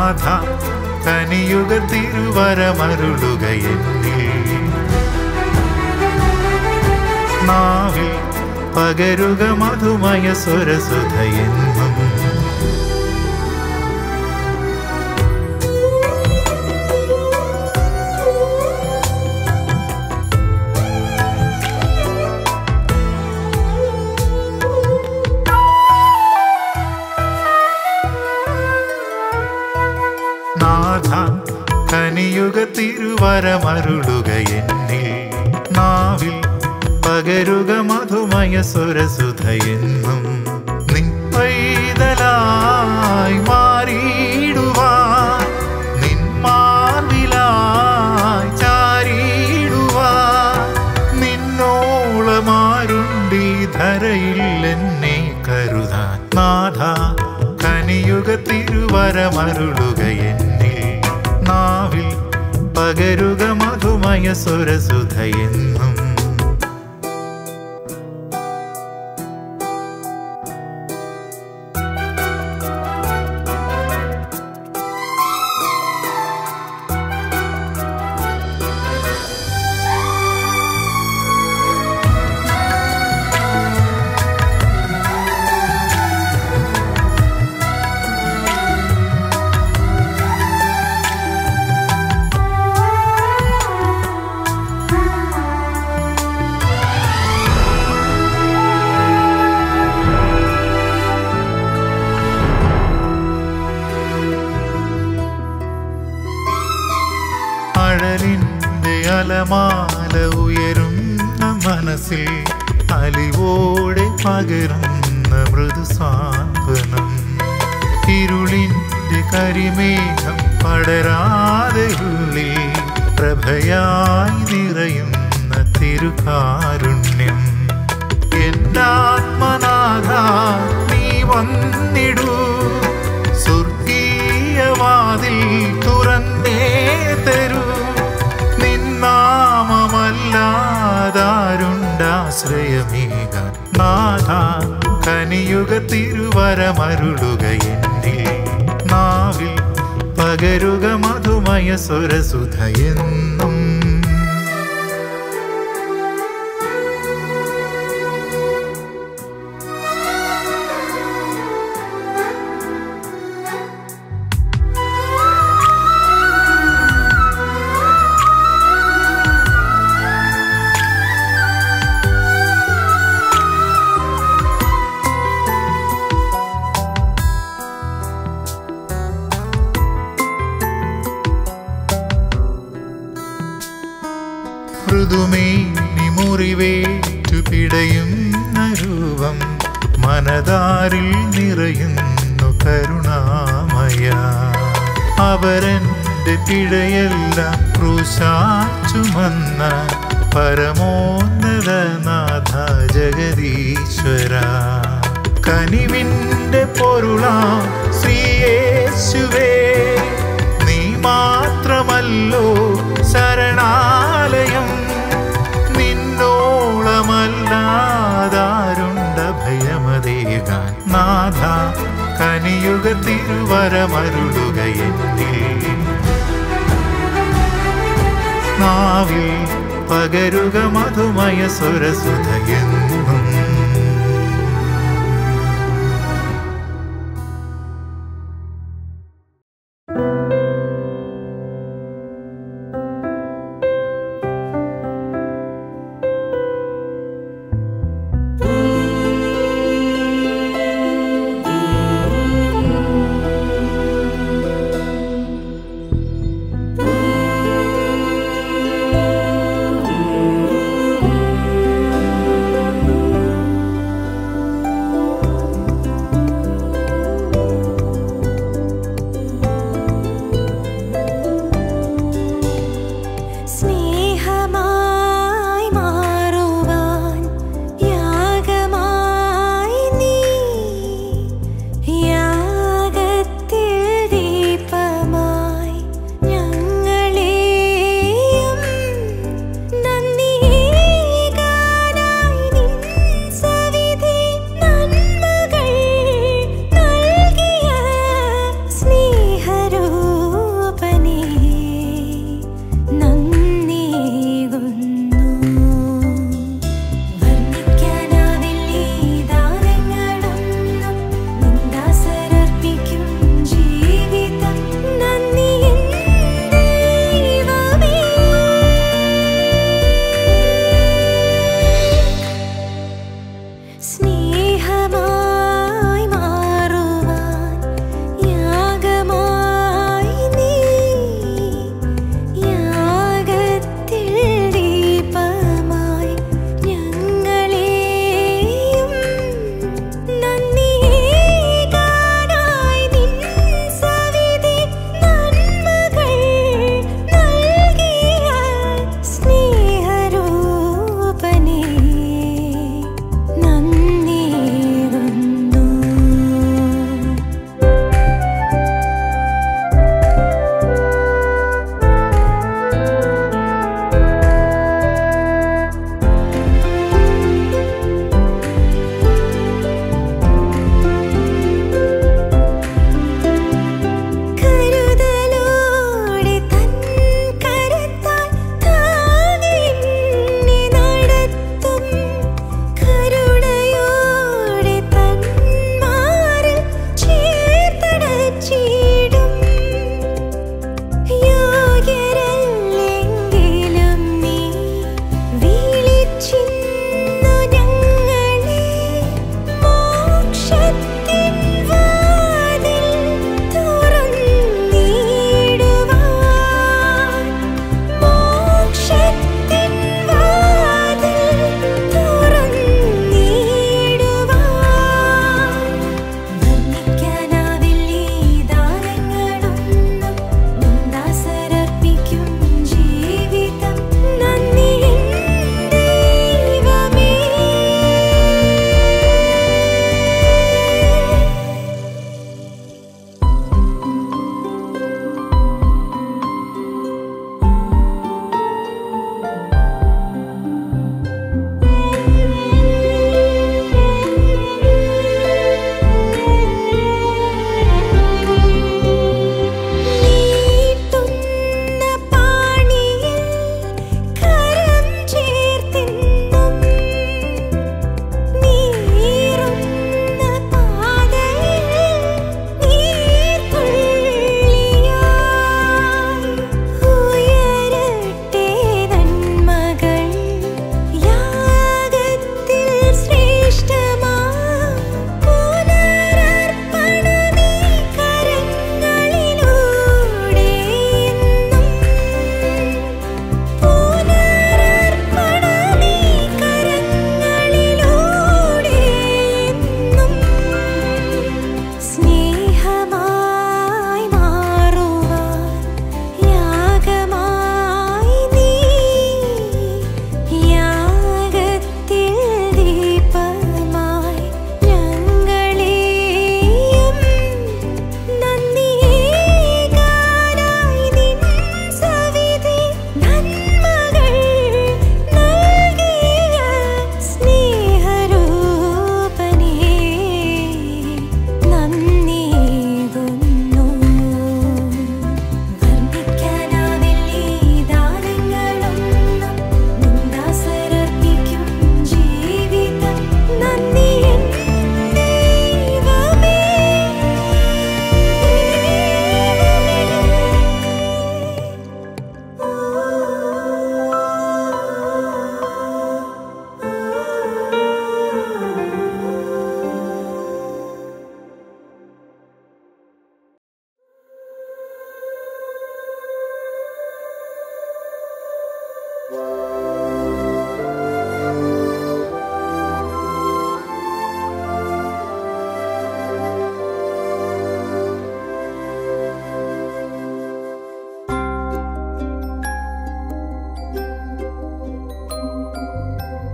നാഥ കനിയുഗ തിരുവരമരുളുക എന്നിൽ നാവിൽ പകരുക മധുമയ സ്വരസുധയെന്നും നാഥ കനിയുഗ തിരുവരമരുളുക എന്നിൽ നാവിൽ പകരുക മധുമയ സ്വരസുധയെന്നും നിൻ പൈതലായി മാറിയിടുവാൻ നിൻ മാർവിലായി ചാരിയിടുവാൻ നിന്നോളമാരുണ്ടി ധരയിൽ എന്നെ കരുതാൻ നാഥ കനിയുഗ തിരുവരമരുളുക എന്നിൽ നാവിൽ പകരുക മധുമയ സ്വരസുധയെന്നും അഴലിന്റെ അലമാല ഉയരുന്ന മനസ്സിൽ അലിവോടെ പകരുന്ന മൃദു സാന്ത്വനം ഇരുളിന്റെ കരിമേഘം പടരാതെ ഉള്ളിൽ പ്രഭയായി നിറയുന്ന തിരുകാരുണ്യം എന്നാത്മനാഥ നീ വന്നിടൂ സ്വർഗീയവാതിൽ തുറന്നേ തരൂ നിന്നാമമല്ലാതാരുണ്ടാശ്രയമേക നാഥ കനിയുഗ തിരുവരമരുളുക എന്നിൽ നാവിൽ പകരുക മധുമയ സ്വരസുധയെന്നും മൃദുമേനി മുറിവേറ്റു പിടയുന്ന രൂപം മനതാരിൽ നിറയുന്നു കരുണാമയ അവരന്റെ പിഴയെല്ലാം ക്രൂശാച്ചുമന്ന പരമോന്നതനാഥ ജഗദീശ്വര കനിവിന്റെ പൊരുളാ ശ്രീയേശുവേ നീ മാത്രമല്ലോ ശരണാലയം നിന്നോളമല്ലാതാരുണ്ട ഭയമതേകാൻ നാഥ കനിയുഗ തിരുവരമരുളുക എന്നിൽ നാവിൽ പകരുക മധുമയ സ്വരസുധയെന്നും ും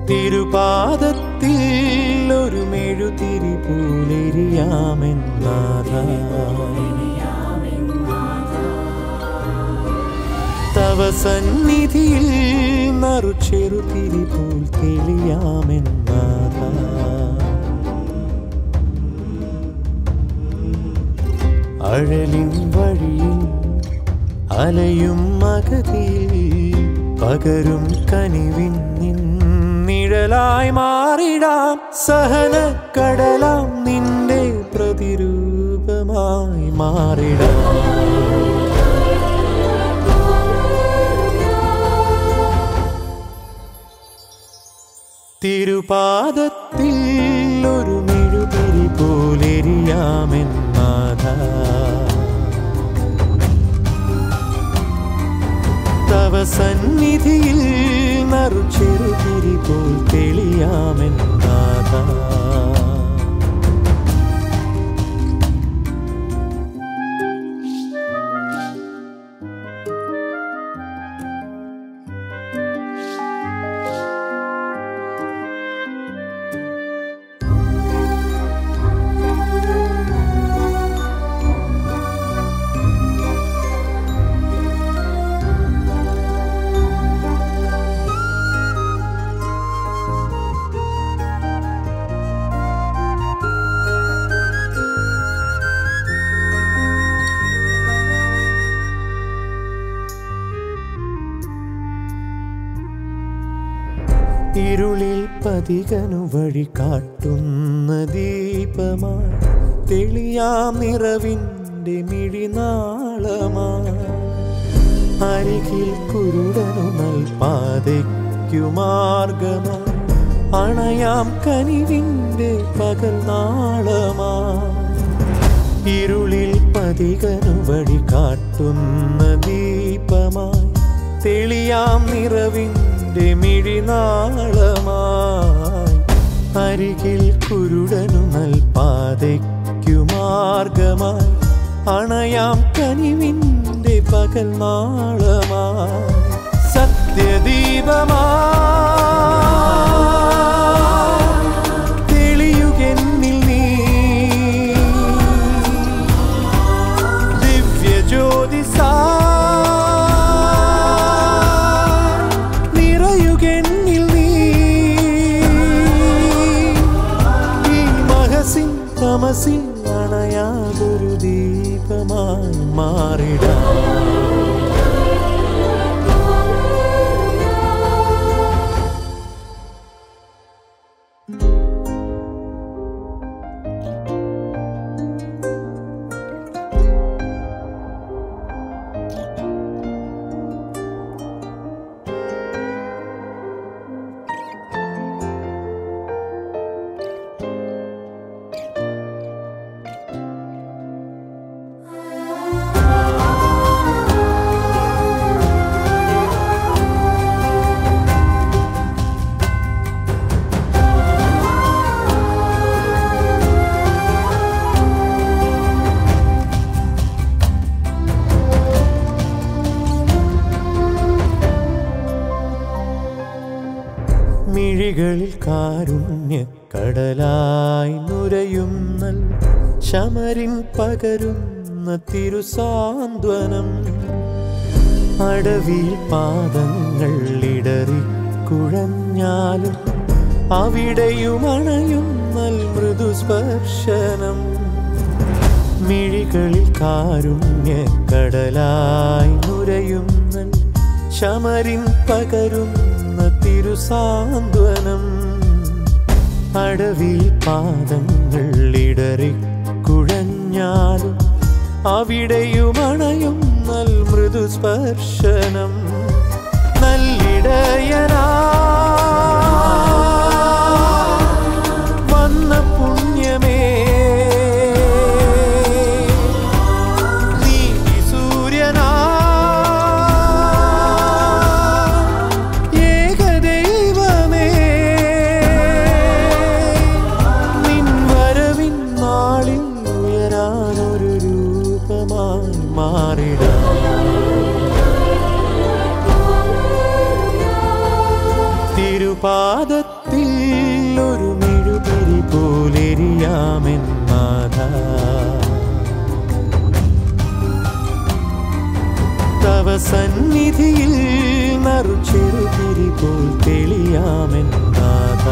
തിരുപാദത്തിൽ ഒരു മെഴുതിരി പൂലെരിയാമെന്നാഥ തവ സന്നിധിയിൽ നറുചെറുതിരി പോൽ തെളിയാമെന്നാഥ അഴലിൻ വഴിയിൽ അലയും മകതിയിൽ പകരും കനിവിൻ നിൻ നിഴലായി മാറിടാം സഹനക്കടലാം നിന്റെ പ്രതിരൂപമായി മാറിടാം തിരുപാദത്തിൽ ഒരു മെഴുതിരി പോലെരിയാമെന്നാഥ തവ സന്നിധിയിൽ നറുചെറുതിരി പോൽ തെളിയാമെന്നാഥ ഇരുളിൽ പതികനു വഴി കാട്ടുന്ന ദീപമായി തെളിയാം നിറവിൻ്റെ മിഴിനാളമായി അരികിൽ കുരുടനു നൽപാതയ്ക്കു മാർഗമായി അണയാം കനിവിൻ്റെ പകൽ നാളമായി ഇരുളിൽ പതികനു വഴി കാട്ടുന്ന ദീപമായി തെളിയാം നിറവിൻ്റെ മിഴിനാളമായി അരികിൽ കുരുടനു നൽപാതയ്ക്കു മാർഗമായി അണയാം കനിവിൻ്റെ പകൽ നാളമായി സത്യദീപമായി തെളിയുകെന്നിൽ നീ ദിവ്യജ്യോതിസാ നിറയുകെന്നിൽ നീ ഈ മഹസിൻ തമസിൻ അണയാതൊരു ദീപമായി മാറിടാം മിഴികളിൽ കാരുണ്യ കടലായി നുരയുന്നൽ ശമരിൻ പകരുന്ന തിരുസാന്ത്വനം അടവിൽ പാദങ്ങൾ ഇടറി കുഴഞ്ഞാലും അവിടെയുമണയുന്നൽ മൃദുസ്പർശനം മിഴികളിൽ കാരുണ്യ കടലായി നുരയുന്നൽ ശമരിൻ പകരുന്ന തിരുസാന്ത്വനം അടവിൽ പാദങ്ങൾ ഇടറി കുഴഞ്ഞാലും അവിടെയുമണയും നൽ മൃദുസ്പർശനം നല്ലിടയനാ വന്ന പുണ്യമേ നീ സൂര്യനാ ഏകദൈവമേ നിൻ വരവിൻ നാളിൽ ഉയരാനൊരു രൂപമായി മാറിടാം പാദത്തിൽ ഒരു മെഴുകുതിരി പോലെരിയാമെന്നാഥ തവ സന്നിധിയിൽ നറുചെറുതിരി പോൽ തെളിയാമെന്നാഥ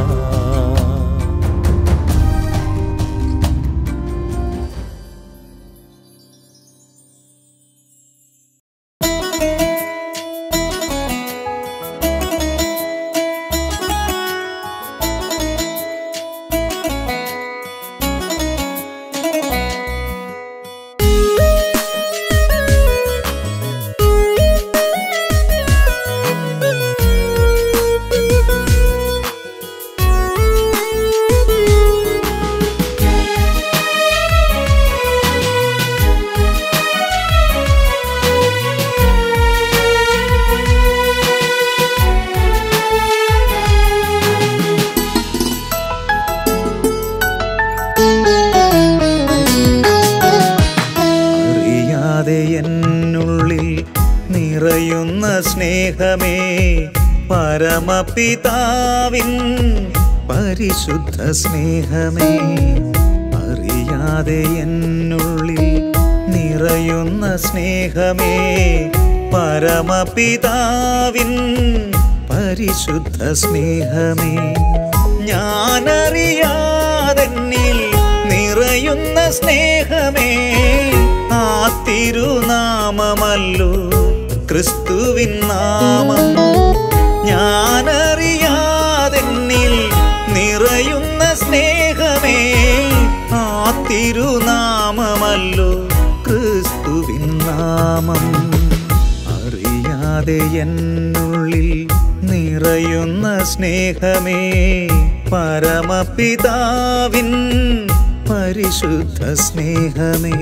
അറിയാതെ എന്നുള്ളിൽ നിറയുന്ന സ്നേഹമേ പരമപിതാവിൻ പരിശുദ്ധ സ്നേഹമേ അറിയാതെ എന്നുള്ളിൽ നിറയുന്ന സ്നേഹമേ പരമപിതാവിൻ പരിശുദ്ധ സ്നേഹമേ ഞാനറിയാതെന്നിൽ നിറയുന്ന സ്നേഹമേ ആ തിരുനാമമല്ലോ ക്രിസ്തുവിൻ നാമം ഞാനറിയാതെന്നിൽ നിറയുന്ന സ്നേഹമേ ആ തിരുനാമമല്ലോ ക്രിസ്തുവിൻ നാമം അറിയാതെ എന്നുള്ളിൽ നിറയുന്ന സ്നേഹമേ പരമപിതാവിൻ പരിശുദ്ധ സ്നേഹമേ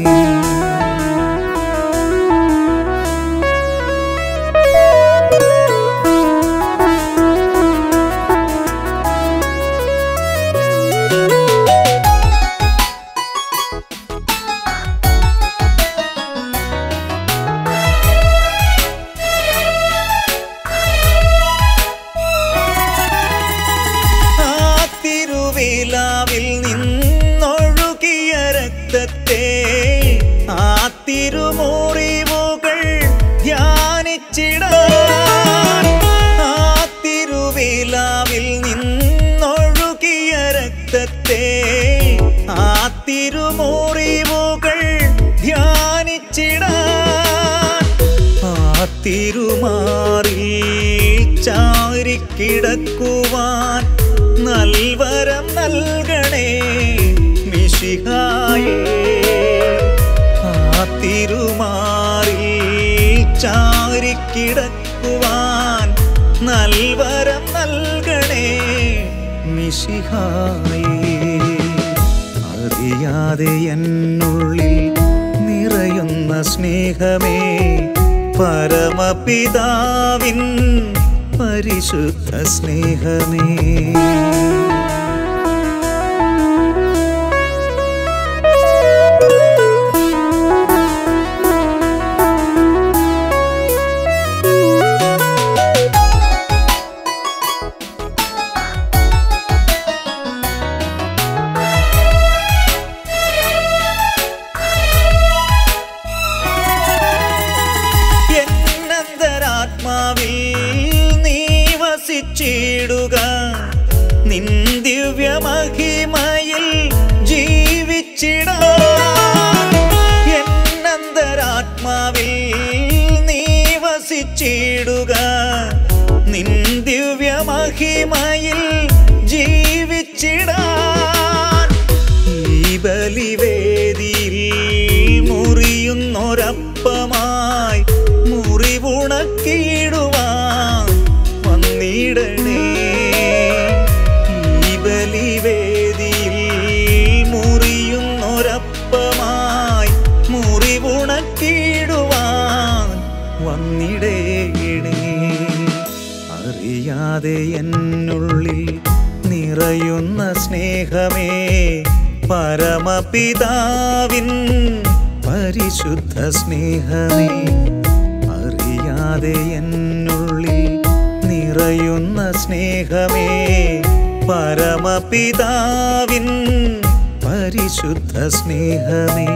ആ തിരുവിലാവിൽ നിന്നൊഴുകിയ രക്തത്തെ ആ തിരുമുറിവുകൾ ധ്യാനിച്ചിടാൻ ആ തിരുവിലാവിൽ നിന്നൊഴുകിയ രക്തത്തെ ആ തിരുമുറിവുകൾ ധ്യാനിച്ചിടാൻ ആ തിരുമാറിൽ ചാരിക്കിടക്കുവാൻ നൽവരം നൽകണേ മിശിഹായേ ആ തിരുമാറിൽ ചാരിക്കിടക്കുവാൻ നൽവരം നൽകണേ മിശിഹായേ അറിയാതെ എന്നുള്ളിൽ നിറയുന്ന സ്നേഹമേ പരമപിതാവിൻ പരിശുദ്ധ സ്നേഹമേ എന്നന്തരാത്മാവിൽ നീ വസിച്ചിടുക നിൻ ദിവ്യമഹിമയിൽ ജീവിച്ചിടാൻ എന്നന്തരാത്മാവിൽ നീ വസിച്ചിടുക നിൻ ദിവ്യമഹിമയിൽ ജീവിച്ചിടാൻ ഈ ബലിവേദിയിൽ മുറിയുന്നൊരപ്പമായി മുറിവുണക്കിയിടുവാൻ വന്നിടണേ ഈ ബലിവേദിയിൽ മുറിയുന്നൊരപ്പമായി മുറിവുണക്കിയിടുവാൻ വന്നിടേണേ അറിയാതെ എന്നുള്ളിൽ നിറയുന്ന സ്നേഹമേ പരമപിതാവിൻ പരിശുദ്ധ സ്നേഹമേ അറിയാതെ എന്നുള്ളിൽ നിറ നിറയുന്ന സ്നേഹമേ പരമപിതാവിൻ പരിശുദ്ധ സ്നേഹമേ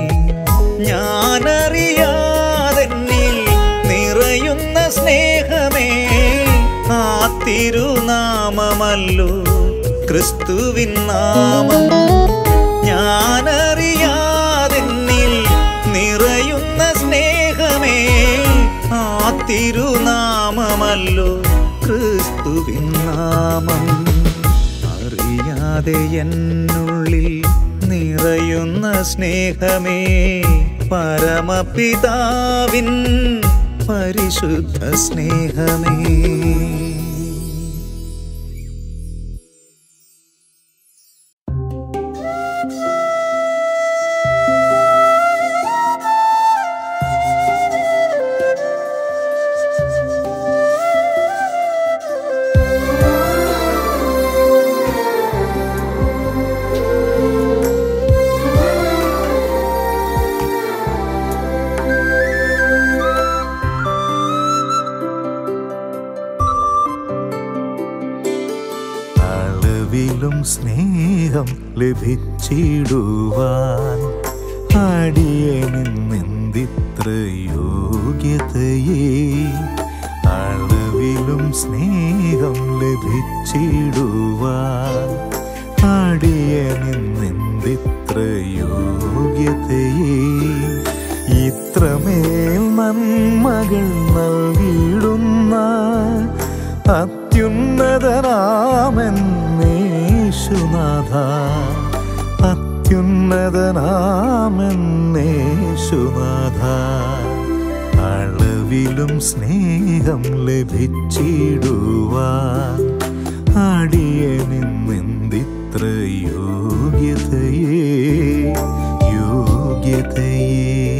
ഞാനറിയാതെന്നിൽ നിറയുന്ന സ്നേഹമേ ആ തിരുനാമമല്ലോ ക്രിസ്തുവിൻ നാമം ഞാനറിയാതെന്നിൽ നിറയുന്ന സ്നേഹമേ ആ തിരുനാമമല്ലോ ക്രിസ്തുവിൻ നാമം അറിയാതെ എന്നുള്ളിൽ നിറയുന്ന സ്നേഹമേ പരമപിതാവിൻ പരിശുദ്ധ സ്നേഹമേ അളവിലും സ്നേഹം ലഭിച്ചിടുവാൻ അടിയനിന്നിത്ര യോഗ്യതയെ അളവിലും സ്നേഹം ലഭിച്ചിടുവാൻ അടിയനിന്നിത്ര യോഗ്യതയെ ഇത്രമേൽ നന്മകൾ നൽകിയിടുന്ന അത്യുന്നതനാമെന്നേശുനാഥ അത്യുന്നതനാമെന്നേശുനാഥ അളവിലും സ്നേഹം ലഭിച്ചിടുവാൻ അടിയനിന്നിത്ര യോഗ്യതയെ യോഗ്യതയെ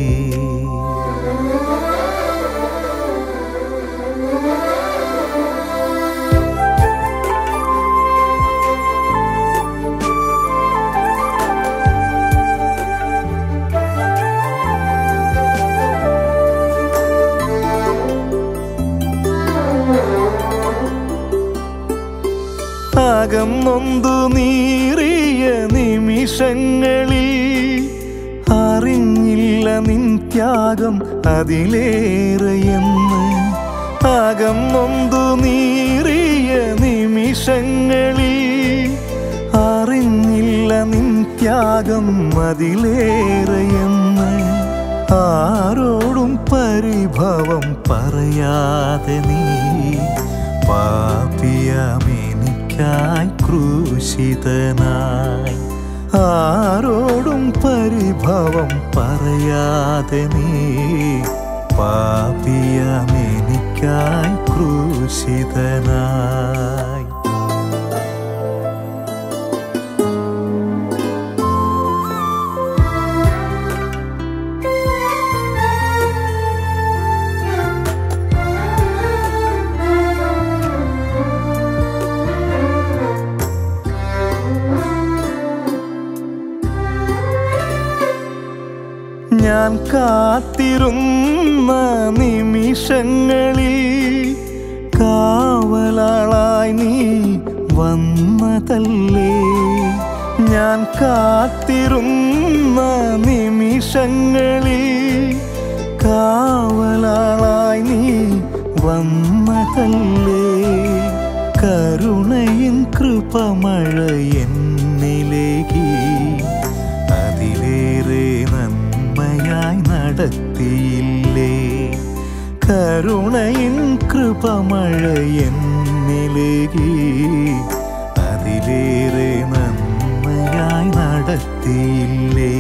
അകം നൊന്തു നീറിയ നിമിഷങ്ങളിൽ അറിഞ്ഞില്ല നിൻ ത്യാഗം അതിലേറെയെന്ന് അകം നൊന്തു നീറിയ നിമിഷങ്ങളിൽ അറിഞ്ഞില്ല നിൻ ത്യാഗം അതിലേറെയെന്ന് ആരോടും പരിഭവം പറയാതെ നീ പാപിയമെനിക്കായി ക്രൂശിതനായി ആരോടും പരിഭവം പറയാതെ നീ പാപിയമെനിക്കായി ക്രൂശിതനായി ഞാൻ കാത്തിരുന്ന നിമിഷങ്ങളിൽ കാവലാളായി നീ വന്നതല്ലേ ഞാൻ കാത്തിരുന്ന നിമിഷങ്ങളിൽ കാവലാളായി നീ വന്നതല്ലേ കരുണയിൻ കൃപമഴ എന്നിലേക്ക് അതിലേറെ നന്മയായി നടത്തിയില്ലേ കരുണയിൻ കൃപമഴ എന്നിലേക്ക് അതിലേറെ നന്മയായി നടത്തിയില്ലേ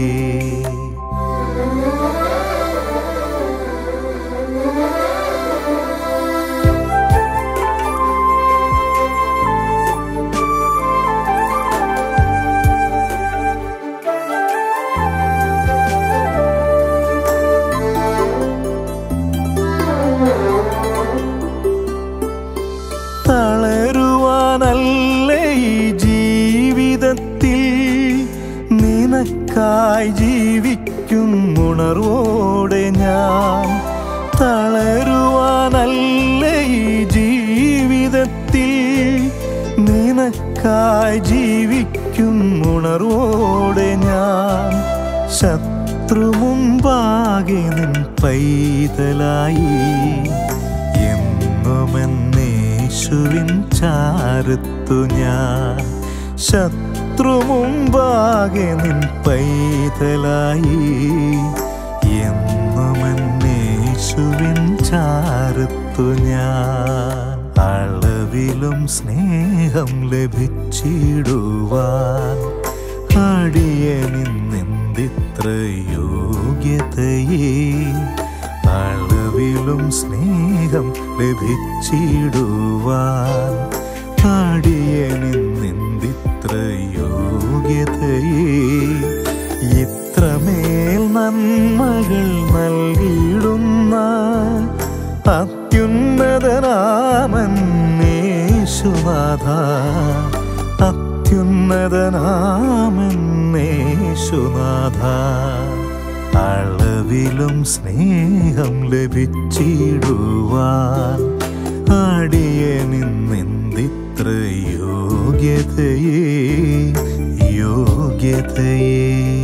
തളരുവാനല്ലേ ഈ ജീവിതത്തിൽ നിനക്കായി ജീവിക്കും ഉണർവോടെ ഞാൻ തളരുവാനല്ലേ ഈ ജീവിതത്തിൽ നിനക്കായി ജീവിക്കും ഉണർവോടെ ഞാൻ ശത്രു മുമ്പാകെ നിൻ പൈതലായി എന്നുമെന്നേശുവിൻ ചാരത്തു ഞാൻ ശത്രു മുമ്പാകെ നിൻ പൈതലായി എന്നുമെന്നേശുവിൻ ചാരത്തു ഞാൻ അളവിലും സ്നേഹം ലഭിച്ചിടുവാൻ അടിയനിന്നിത്ര യോഗ്യതയെ അളവിലും സ്നേഹം ലഭിച്ചിടുവാൻ അടിയനിന്നിത്ര യോഗ്യതയെ ഇത്രമേൽ നന്മകൾ നൽകിയിടുന്ന അത്യുന്നതനാമന്നേശുനാഥ അത്യുന്നതനാമന്നേശുനാഥ അളവിലും സ്നേഹം ലഭിച്ചിടുവാൻ അടിയനിന്നിത്ര യോഗ്യതയെ യോഗ്യതയെ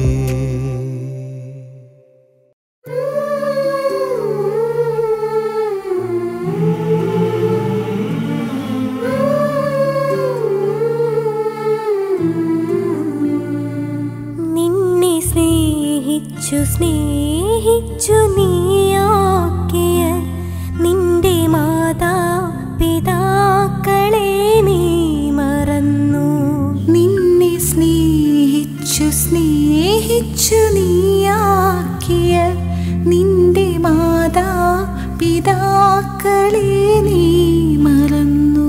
നിന്നെ സ്നേഹിച്ചു സ്നേഹിച്ചു നീയാക്കിയ നിന്റെ മാതാ പിതാക്കളെ നീ മറന്നു നിന്നെ സ്നേഹിച്ചു സ്നേഹിച്ചു നീയാക്കിയ നിന്റെ മാതാ പിതാക്കളെ നീ മറന്നു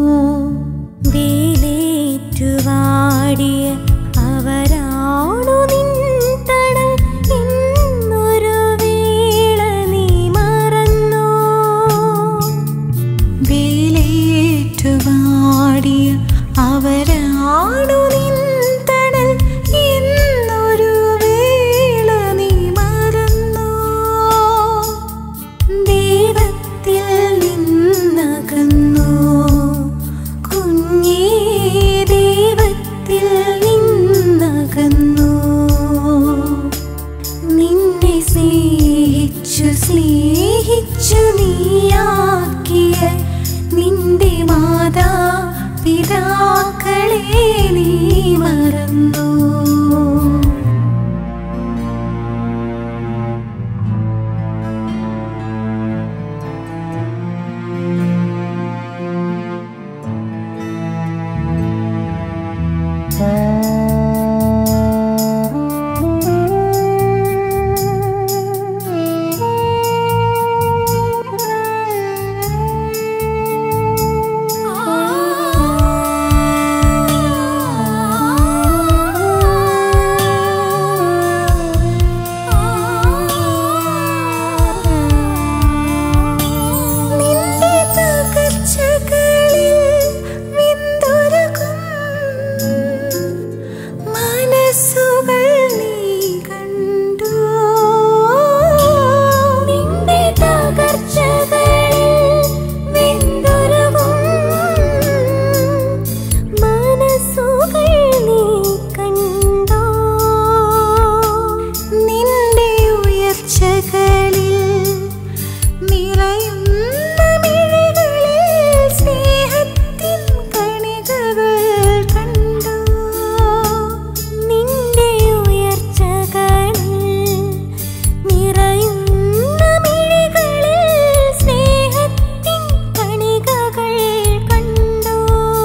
വേലേറ്റുവാടിയ അവരാണു നിൻ തണൽ ഇന്നൊരു വേള നീ മറന്നു വേലേറ്റുവാടിയ അവരാണു നിൻ തണൽ ഇന്നൊരു വേള നീ മറന്നു ദൈവത്തിൽ നിന്നകന്നു കുഞ്ഞേ ദൈവത്തിൽ നിന്നകന്നു നിന്നെ സ്നേഹിച്ചു സ്നേഹിച്ചു നീയാക്കിയ നിന്റെ മാതാ പിതാക്കളെ നീ മറന്നു നിന്റെ തകർച്ചകളിൽ വിന്തുരുകും മനസ്സുകൾ നീ കണ്ടു നിന്റെ തകർച്ചകളിൽ വിന്തുരുകും മനസ്സുകൾ നീ കണ്ടോ നിന്റെ ഉയർച്ചകളിൽ നിറയുന്ന മിഴികളിൽ സ്നേഹത്തിൻ കണികകൾ കണ്ടു നിന്റെ ഉയർച്ചകളിൽ നിറയുന്ന മിഴികളിൽ സ്നേഹത്തിൻ കണികകൾ കണ്ടു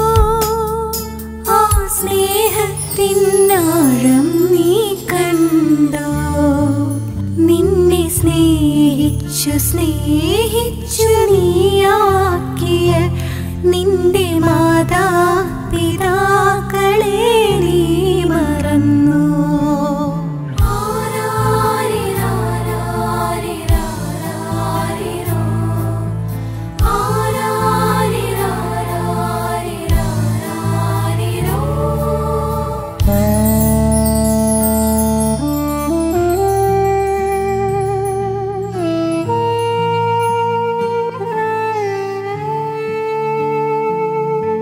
ആ സ്നേഹത്തിൻ ആഴം നീ കണ്ടോ നിന്നെ സ്നേഹിച്ചു സ്നേഹിച്ചു നീയാക്കിയ നിന്റെ മാതാ പിതാക്കളെ നീ മറന്നു ആ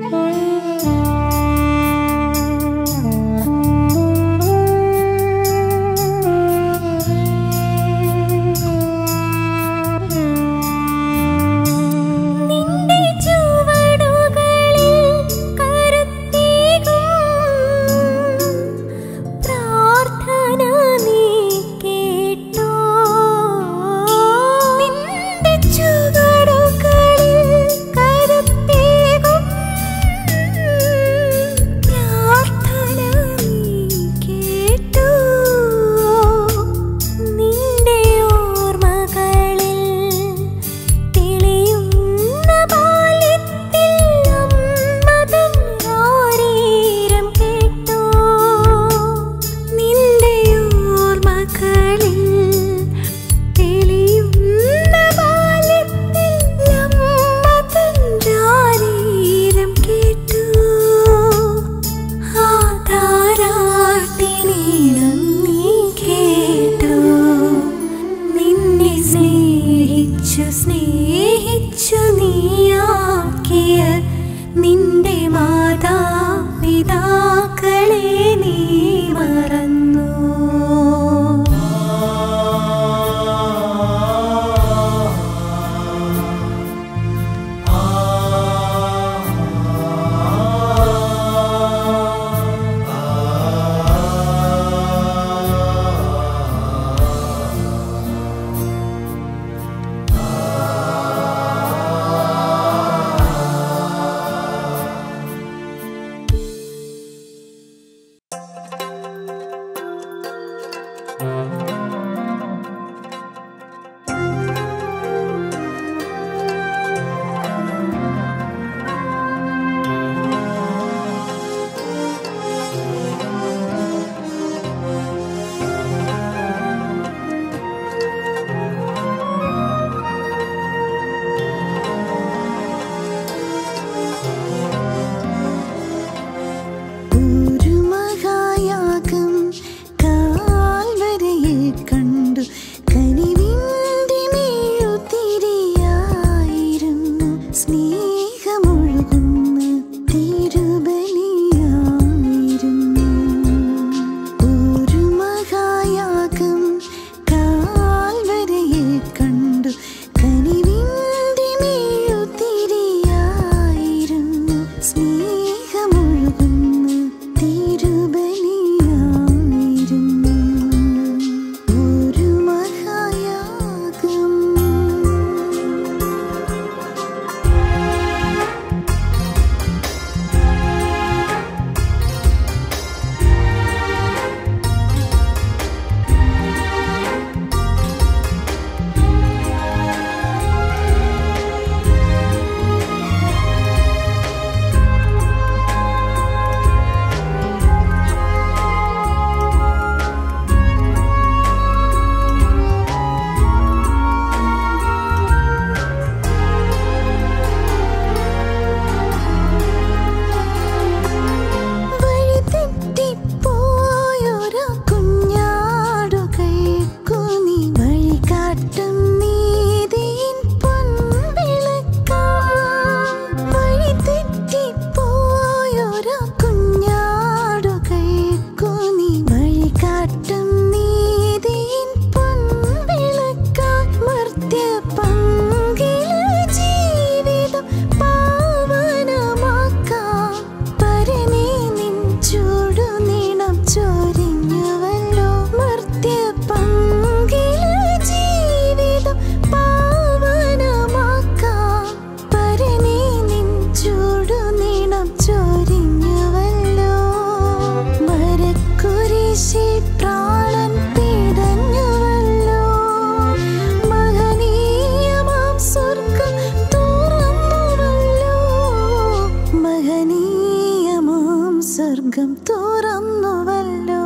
സ്വർഗം തുറന്നുവല്ലോ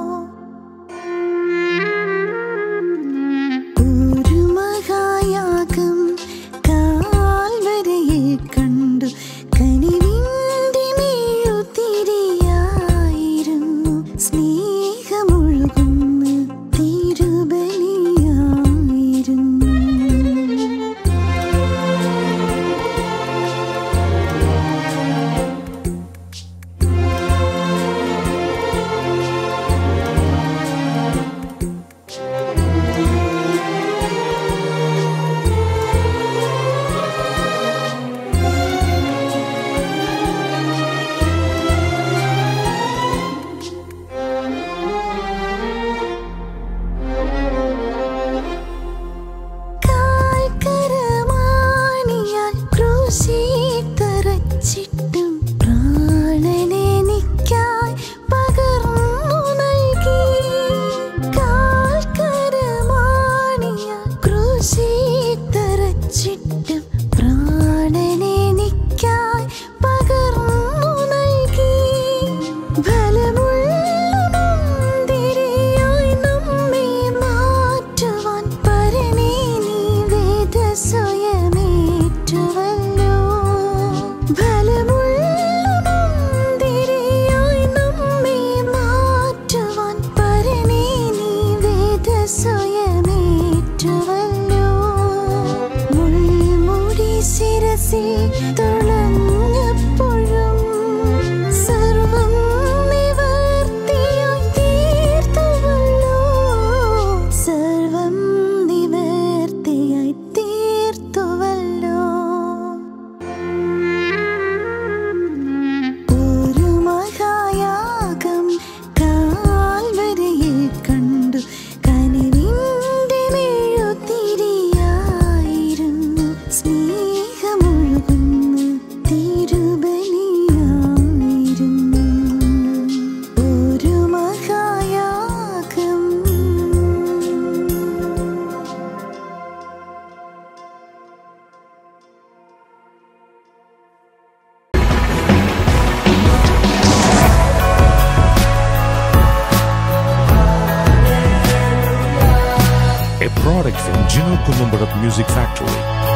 ഒരു മഹായാഗം കാൽവരയിൽ കണ്ടു കനിവിൻ്റെ മെഴുതിരിയായിരുന്നു സ്നേഹമൊഴുകുന്ന തിരുബലിയായിരുന്നു കാൽക്കരമാണിയാൽ ക്രൂശിൽ തറച്ചിട്ടും പ്രാണനെനിക്കായി പകർന്നു നൽകി. കാൽക്കരമാണിയാൽ ക്രൂശിൽ തറച്ചിട്ടും പ്രാണനെനിക്കായി പകർന്നു നൽകി. ഫലമുള്ള മുന്തിരിയായി നമ്മെ മാറ്റുവാൻ പരനേ നീ വേദസ്വയമേറ്റുവല്ലോ. ഫലമുള്ള മുന്തിരിയായി നമ്മെ മാറ്റുവാൻ പരനേ നീ വേദസ്വയമേറ്റുവല്ലോ. മുൾമുടി ശിരസിൽ തുളഞ്ഞപ്പോഴും സർവം നിവർത്തിയായി തീർത്തുവല്ലോ. സർവം നിവർത്തിയായി തീർത്തുവല്ലോ. ഒരു മഹായാഗം കാൽവരയിൽ കണ്ടു കനിവിൻ്റെ മെഴുതിരിയായിരുന്നു സ്നേഹമൊഴുകുന്ന തിരുബലിയായിരുന്നു ഒരു മഹായാഗം a product from Gino Columbarat Music Factory.